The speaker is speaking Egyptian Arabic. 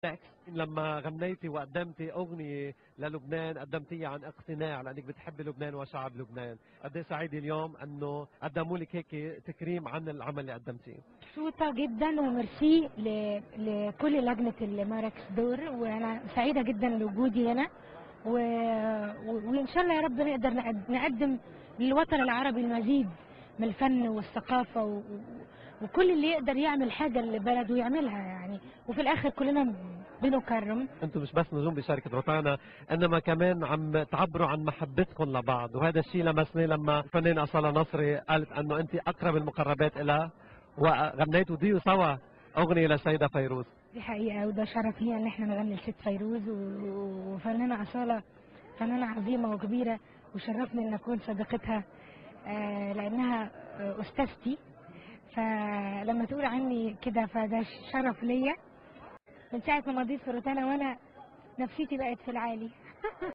لما غنيتي وقدمتي اغنيه للبنان قدمتيها عن اقتناع لانك بتحبي لبنان وشعب لبنان، قد ايه سعيده اليوم انه قدموا لك هيك تكريم عن العمل اللي قدمتيه. مبسوطة جدا وميرسي ل- لكل لجنة الماركس دور وانا سعيدة جدا لوجودي هنا و... و- وان شاء الله يا رب نقدر نقد- نقدم للوطن العربي المزيد من الفن والثقافة و... وكل اللي يقدر يعمل حاجة لبلده يعملها يعني وفي الاخر كلنا بنكرم انتم مش بس نجوم بشركه روتانا انما كمان عم تعبروا عن محبتكم لبعض وهذا الشيء لمسني لما الفنانه اصاله نصري قالت انه انت اقرب المقربات لها وغنيتوا ديو سوا اغنيه للسيده فيروز. دي حقيقة وده شرف لينا ان احنا نغني لست فيروز و- وفنانة أصالة فنانة عظيمة وكبيرة وشرفني ان اكون صديقتها آه، لانها آه، استاذتي فلما تقول عني كده فده شرف ليا من ساعة ما مضيت في روتانا وانا نفسيتي بقت في العالي